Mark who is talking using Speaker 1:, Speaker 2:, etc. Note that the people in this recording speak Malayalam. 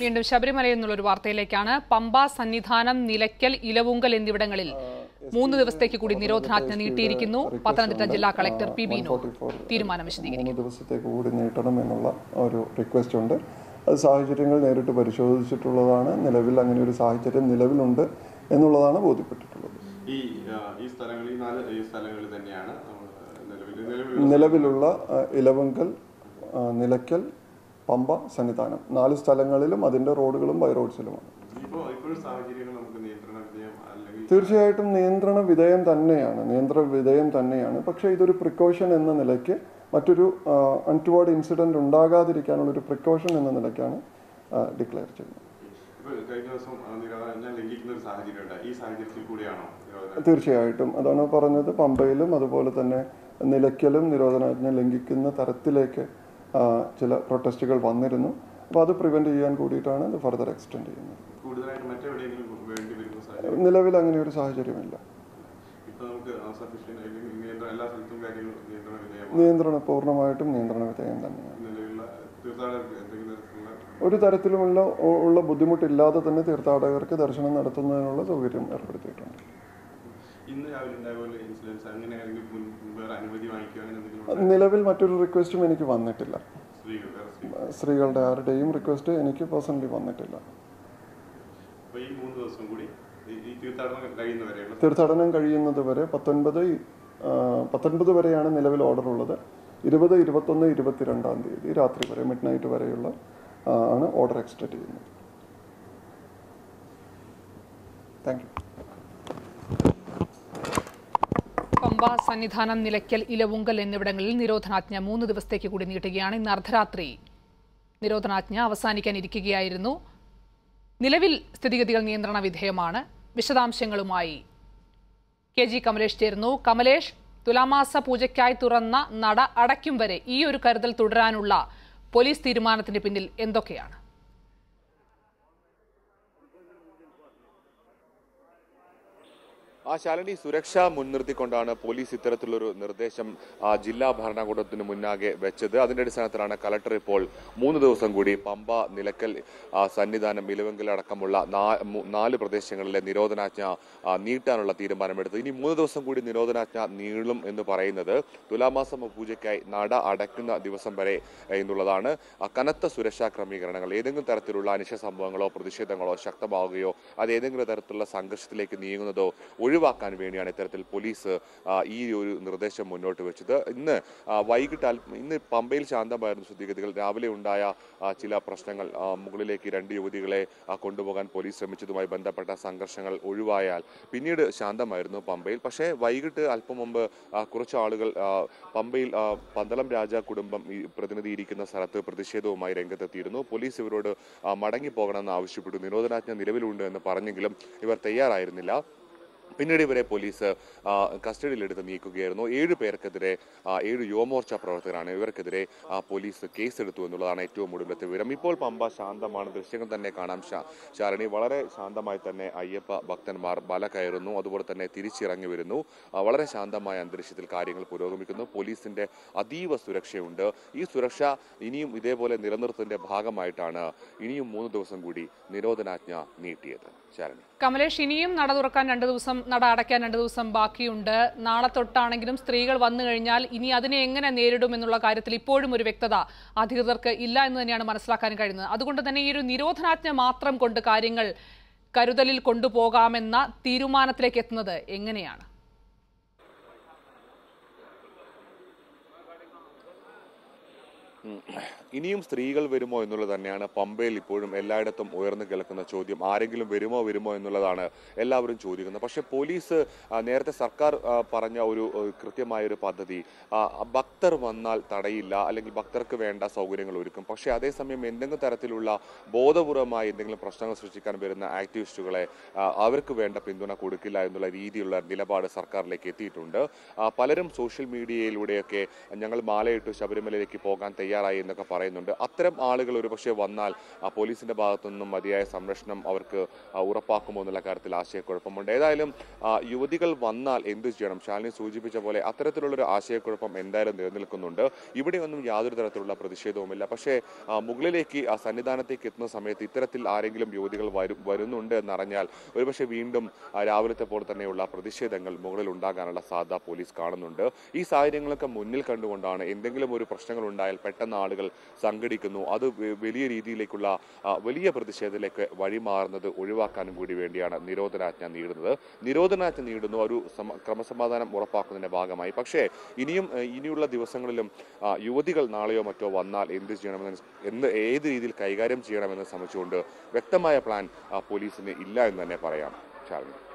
Speaker 1: വീണ്ടും ശബരിമലയിൽ നിന്നുള്ളൊരു വാർത്തയിലേക്കാണ് പമ്പ സന്നിധാനം നിലയ്ക്കൽ ഇലവുങ്കൽ എന്നിവിടങ്ങളിൽ മൂന്ന് ദിവസത്തേക്ക് കൂടി നിരോധനാജ്ഞ നീട്ടിയിരിക്കുന്നു പത്തനംതിട്ട ജില്ലാ കളക്ടർ പി ബിനു തീരുമാനം വിശദീകരിക്കും
Speaker 2: മൂന്ന് ദിവസത്തേക്ക് കൂടി നീട്ടണം എന്നുള്ള ഒരു റിക്വസ്റ്റ് ഉണ്ട് അത് സാഹചര്യങ്ങൾ നേരിട്ട് പരിശോധിച്ചിട്ടുള്ളതാണ് നിലവിൽ അങ്ങനെ ഒരു സാഹചര്യം നിലവിലുണ്ട് എന്നുള്ളതാണ് ബോധ്യപ്പെട്ടിട്ടുള്ളത്
Speaker 3: ഈ ആ, ഈ സ്ഥലങ്ങളിൽ ഈ നാല് ഈ സ്ഥലങ്ങളിൽ തന്നെയാണ് നമ്മൾ നിലവിൽ നിലവിൽ
Speaker 2: നിലവിലുള്ള ആ, ഇലവങ്കൽ ആ, നിലയ്ക്കൽ പമ്പ സന്നിധാനം നാല് സ്ഥലങ്ങളിലും അതിൻ്റെ റോഡുകളും ബൈ റോഡ്സിലുമാണ്
Speaker 3: ഇപ്പോൾ ഇപ്പോഴും സാഹചര്യങ്ങൾ നമുക്ക് നിയന്ത്രണ വിധേയം അല്ലെങ്കിൽ
Speaker 2: തീർച്ചയായിട്ടും നിയന്ത്രണ വിധേയം തന്നെയാണ് നിയന്ത്രണ വിധേയം തന്നെയാണ് പക്ഷേ ഇതൊരു പ്രിക്കോഷൻ എന്ന നിലയ്ക്ക് മറ്റൊരു അൺടുവേർഡ് ഇൻസിഡന്റ് ഉണ്ടാകാതിരിക്കാനുള്ള ഒരു പ്രിക്കോഷൻ എന്ന നിലയ്ക്കാണ് ഡിക്ലെയർ ചെയ്യുന്നത്
Speaker 3: ഇപ്പോൾ കഴിഞ്ഞ ദിവസം ആ, നിരോധനാജ്ഞ ലംഘിക്കുന്ന ഒരു സാഹചര്യം ഉണ്ട് ഈ സാഹചര്യത്തിൽ കൂടിയാണോ നിരോധനം
Speaker 2: തീർച്ചയായിട്ടും അതാണ് പറഞ്ഞത് പമ്പയിലും അതുപോലെ തന്നെ നിലയ്ക്കലും നിരോധനാജ്ഞ ലംഘിക്കുന്ന തരത്തിലേക്ക് ആ, ചില പ്രൊട്ടസ്റ്റുകൾ വന്നിരുന്നു അപ്പോൾ അത് പ്രിവെന്റ് ചെയ്യാൻ കൂടിയിട്ടാണ് ഇത് ഫർദർ എക്സ്റ്റെൻഡ് ചെയ്യുന്നത്
Speaker 3: കൂടുതലായിട്ട് മറ്റെവിടെയെങ്കിലും വേണ്ടി വരുന്ന സാഹചര്യം
Speaker 2: നിലവിൽ അങ്ങനെ ഒരു സാഹചര്യമില്ല
Speaker 3: ഇപ്പോൾ നമുക്ക് സഫീഷ്യൻ്റ് അല്ലെങ്കിൽ നിയന്ത്രണം എല്ലാ സ്ഥലത്തും കാര്യങ്ങൾ നിയന്ത്രണ വിധേയമാണ്
Speaker 2: നിയന്ത്രണ പൂർണ്ണമായിട്ടും നിയന്ത്രണ വിധേയം തന്നെയാണ്
Speaker 3: നിലവിലുള്ള തീർത്ഥാടകർക്ക് എന്തെങ്കിലും തരത്തിലുള്ള
Speaker 2: ഒരു തരത്തിലുമുള്ള ഉ- ഉള്ള ബുദ്ധിമുട്ടില്ലാതെ തന്നെ തീർത്ഥാടകർക്ക് ദർശനം നടത്തുന്നതിനുള്ള സൗകര്യം ഏർപ്പെടുത്തിയിട്ടുണ്ട്
Speaker 3: ഇന്ന് രാവിലെ ഉണ്ടായ പോലെ ഇൻസിഡൻസ് അങ്ങനെ ആരെങ്കിലും മുൻ വേറെ അനുമതി വാങ്ങിക്കുക അങ്ങനെ എന്തെങ്കിലും
Speaker 2: നിലവിൽ മറ്റൊരു റിക്വസ്റ്റും എനിക്ക് വന്നിട്ടില്ല
Speaker 3: സ്ത്രീകൾ വേറെ സ്ത്രീകൾ
Speaker 2: സ്ത്രീകളുടെ ആരുടെയും റിക്വസ്റ്റ് എനിക്ക് പേഴ്സണലി വന്നിട്ടില്ല
Speaker 3: അപ്പോൾ ഈ മൂന്ന് ദിവസം കൂടി ഈ- ഈ തീർത്ഥാടനം കഴിയുന്നവരെയുള്ള
Speaker 2: തീർത്ഥാടനം കഴിയുന്നത് വരെ പത്തൊൻപത് ആ, പത്തൊൻപത് വരെയാണ് നിലവിൽ ഓർഡർ ഉള്ളത് ഇരുപത് ഇരുപത്തൊന്ന് ഇരുപത്തിരണ്ടാം തീയതി രാത്രി വരെ മിഡ് നൈറ്റ് വരെയുള്ള ആ, ആണ് ഓർഡർ എക്സ്റ്റെൻഡ് ചെയ്യുന്നത് താങ്ക് യു
Speaker 1: പമ്പ സന്നിധാനം നിലയ്ക്കൽ ഇലവുങ്കൽ എന്നിവിടങ്ങളിൽ നിരോധനാജ്ഞ മൂന്ന് ദിവസത്തേക്ക് കൂടി നീട്ടുകയാണ് ഇന്ന് അർദ്ധരാത്രി നിരോധനാജ്ഞ അവസാനിക്കാനിരിക്കുകയായിരുന്നു നിലവിൽ സ്ഥിതിഗതികൾ നിയന്ത്രണ വിധേയമാണ് വിശദാംശങ്ങളുമായി കെ ജി കമലേഷ് ചേരുന്നു കമലേഷ് തുലാമാസ പൂജയ്ക്കായി തുറന്ന നട അടയ്ക്കും വരെ ഈ ഒരു കരുതൽ തുടരാനുള്ള പോലീസ് തീരുമാനത്തിന് പിന്നിൽ എന്തൊക്കെയാണ്
Speaker 4: ആ ശാലിനി സുരക്ഷ മുൻനിർത്തിക്കൊണ്ടാണ് പോലീസ് ഇത്തരത്തിലൊരു നിർദ്ദേശം ആ, ജില്ലാ ഭരണകൂടത്തിന് മുന്നാകെ വെച്ചത് അതിന്റെ അടിസ്ഥാനത്തിലാണ് കലക്ടർ ഇപ്പോൾ മൂന്ന് ദിവസം കൂടി പമ്പ നിലക്കൽ ആ, സന്നിധാനം ഇലവെങ്കൽ അടക്കമുള്ള നാ- മു- നാല് പ്രദേശങ്ങളിലെ നിരോധനാജ്ഞ ആ, നീട്ടാനുള്ള തീരുമാനമെടുത്തത് ഇനി മൂന്ന് ദിവസം കൂടി നിരോധനാജ്ഞ നീളും എന്ന് പറയുന്നത് തുലാമാസം പൂജയ്ക്കായി നട അടയ്ക്കുന്ന ദിവസം വരെ എന്നുള്ളതാണ് ആ, കനത്ത സുരക്ഷാ ക്രമീകരണങ്ങൾ ഏതെങ്കിലും തരത്തിലുള്ള അനിഷ്ട സംഭവങ്ങളോ പ്രതിഷേധങ്ങളോ ശക്തമാവുകയോ അത് ഏതെങ്കിലും തരത്തിലുള്ള സംഘർഷത്തിലേക്ക് നീങ്ങുന്നതോ ഒഴിവാക്കാൻ വേണ്ടിയാണ് ഇത്തരത്തിൽ പോലീസ് ആ, ഈ ഒരു നിർദ്ദേശം മുന്നോട്ട് വെച്ചത് ഇന്ന് ആ, വൈകിട്ട് അല്പ- ഇന്ന് പമ്പയിൽ ശാന്തമായിരുന്നു സ്ഥിതിഗതികൾ രാവിലെ ഉണ്ടായ ആ, ചില പ്രശ്നങ്ങൾ ആ, മുകളിലേക്ക് രണ്ട് യുവതികളെ ആ, കൊണ്ടുപോകാൻ പോലീസ് ശ്രമിച്ചതുമായി ബന്ധപ്പെട്ട സംഘർഷങ്ങൾ ഒഴിവായാൽ പിന്നീട് ശാന്തമായിരുന്നു പമ്പയിൽ പക്ഷേ വൈകിട്ട് അല്പം മുമ്പ് ആ, കുറച്ച് ആളുകൾ ആ, പമ്പയിൽ ആ, പന്തളം രാജ കുടുംബം ഈ പ്രതിനിധിയിരിക്കുന്ന സ്ഥലത്ത് പ്രതിഷേധവുമായി രംഗത്തെത്തിയിരുന്നു പോലീസ് ഇവരോട് ആ, മടങ്ങിപ്പോകണമെന്ന് ആവശ്യപ്പെട്ടു നിരോധനാജ്ഞ നിലവിലുണ്ട് എന്ന് പറഞ്ഞെങ്കിലും ഇവർ തയ്യാറായിരുന്നില്ല പിന്നീട് ഇവരെ പോലീസ് ആ, കസ്റ്റഡിയിലെടുത്ത് നീക്കുകയായിരുന്നു ഏഴ് പേർക്കെതിരെ ആ, ഏഴ് യുവമോർച്ച പ്രവർത്തകരാണ് ഇവർക്കെതിരെ ആ, പോലീസ് കേസെടുത്തു എന്നുള്ളതാണ് ഏറ്റവും ഒടുവിലത്തെ വിവരം ഇപ്പോൾ പമ്പ ശാന്തമാണ് ദൃശ്യങ്ങൾ തന്നെ കാണാം ശാ- ശാരണി വളരെ ശാന്തമായി തന്നെ അയ്യപ്പ ഭക്തന്മാർ മല കയറുന്നു അതുപോലെ തന്നെ തിരിച്ചിറങ്ങി വരുന്നു ആ, വളരെ ശാന്തമായ അന്തരീക്ഷത്തിൽ കാര്യങ്ങൾ പുരോഗമിക്കുന്നു പോലീസിന്റെ അതീവ സുരക്ഷയുണ്ട് ഈ സുരക്ഷ ഇനിയും ഇതേപോലെ നിലനിർത്തുന്നതിന്റെ ഭാഗമായിട്ടാണ് ഇനിയും മൂന്ന് ദിവസം കൂടി നിരോധനാജ്ഞ നീട്ടിയത് ശാരണി
Speaker 1: കമലേഷ് ഇനിയും നട തുറക്കാൻ രണ്ട് ദിവസം നട അടയ്ക്കാൻ രണ്ട് ദിവസം ബാക്കിയുണ്ട് നാളെ തൊട്ടാണെങ്കിലും സ്ത്രീകൾ വന്നു കഴിഞ്ഞാൽ ഇനി അതിനെ എങ്ങനെ നേരിടും എന്നുള്ള കാര്യത്തിൽ ഇപ്പോഴും ഒരു വ്യക്തത അധികൃതർക്ക് ഇല്ല എന്ന് തന്നെയാണ് മനസ്സിലാക്കാൻ കഴിയുന്നത് അതുകൊണ്ട് തന്നെ ഈ ഒരു നിരോധനാജ്ഞ മാത്രം കൊണ്ട് കാര്യങ്ങൾ കരുതലിൽ കൊണ്ടുപോകാമെന്ന തീരുമാനത്തിലേക്ക് എത്തുന്നത് എങ്ങനെയാണ്
Speaker 4: ഇനിയും സ്ത്രീകൾ വരുമോ എന്നുള്ളത് തന്നെയാണ് പമ്പയിൽ ഇപ്പോഴും എല്ലായിടത്തും ഉയർന്നു കേൾക്കുന്ന ചോദ്യം ആരെങ്കിലും വരുമോ വരുമോ എന്നുള്ളതാണ് എല്ലാവരും ചോദിക്കുന്നത് പക്ഷേ പോലീസ് ആ, നേരത്തെ സർക്കാർ ആ, പറഞ്ഞ ഒരു ആ, കൃത്യമായ ഒരു പദ്ധതി ആ, ഭക്തർ വന്നാൽ തടയില്ല അല്ലെങ്കിൽ ഭക്തർക്ക് വേണ്ട സൗകര്യങ്ങൾ ഒരുക്കും പക്ഷേ അതേസമയം എന്തെങ്കിലും തരത്തിലുള്ള ബോധപൂർവമായി എന്തെങ്കിലും പ്രശ്നങ്ങൾ സൃഷ്ടിക്കാൻ വരുന്ന ആക്ടിവിസ്റ്റുകളെ ആ, അവർക്ക് വേണ്ട പിന്തുണ കൊടുക്കില്ല എന്നുള്ള രീതിയിലുള്ള നിലപാട് സർക്കാരിലേക്ക് എത്തിയിട്ടുണ്ട് ആ, പലരും സോഷ്യൽ മീഡിയയിലൂടെയൊക്കെ ഞങ്ങൾ മാലയിട്ട് ശബരിമലയിലേക്ക് പോകാൻ തയ്യാറാണ് തയ്യാറായി എന്നൊക്കെ പറയുന്നുണ്ട് അത്തരം ആളുകൾ ഒരുപക്ഷെ വന്നാൽ ആ, പോലീസിന്റെ ഭാഗത്തു നിന്നും മതിയായ സംരക്ഷണം അവർക്ക് ആ, ഉറപ്പാക്കുമോ എന്നുള്ള കാര്യത്തിൽ ആശയക്കുഴപ്പമുണ്ട് ഏതായാലും ആ, യുവതികൾ വന്നാൽ എന്ത് ചെയ്യണം ശാലിനി സൂചിപ്പിച്ച പോലെ അത്തരത്തിലുള്ളൊരു ആശയക്കുഴപ്പം എന്തായാലും നിലനിൽക്കുന്നുണ്ട് ഇവിടെയൊന്നും യാതൊരു തരത്തിലുള്ള പ്രതിഷേധവുമില്ല പക്ഷേ ആ, മുകളിലേക്ക് ആ സന്നിധാനത്തേക്ക് എത്തുന്ന സമയത്ത് ഇത്തരത്തിൽ ആരെങ്കിലും യുവതികൾ വരും വരുന്നുണ്ട് എന്നറിഞ്ഞാൽ ഒരുപക്ഷെ വീണ്ടും ആ, രാവിലത്തെ പോലെ തന്നെയുള്ള പ്രതിഷേധങ്ങൾ മുകളിൽ ഉണ്ടാകാനുള്ള സാധ്യത പോലീസ് കാണുന്നുണ്ട് ഈ സാഹചര്യങ്ങളൊക്കെ മുന്നിൽ കണ്ടുകൊണ്ടാണ് എന്തെങ്കിലും ഒരു പ്രശ്നങ്ങൾ ഉണ്ടായാൽ പെട്ടെന്ന് ആളുകൾ സംഘടിക്കുന്നു അത് വ- വലിയ രീതിയിലേക്കുള്ള ആ, വലിയ പ്രതിഷേധത്തിലേക്ക് വഴിമാറുന്നത് ഒഴിവാക്കാനും കൂടി വേണ്ടിയാണ് നിരോധനാജ്ഞ നീടുന്നത് നിരോധനാജ്ഞ നീടുന്നു ഒരു സമ- ക്രമസമാധാനം ഉറപ്പാക്കുന്നതിന്റെ ഭാഗമായി പക്ഷേ ഇനിയും ഏഹ്, ഇനിയുള്ള ദിവസങ്ങളിലും ആ, യുവതികൾ നാളെയോ മറ്റോ വന്നാൽ എന്ത് ചെയ്യണമെന്ന് എന്ന് ഏത് രീതിയിൽ കൈകാര്യം ചെയ്യണമെന്ന് സംബന്ധിച്ചുകൊണ്ട് വ്യക്തമായ പ്ലാൻ ആ, പോലീസിന് ഇല്ല എന്ന് തന്നെ പറയാം ശാലിനി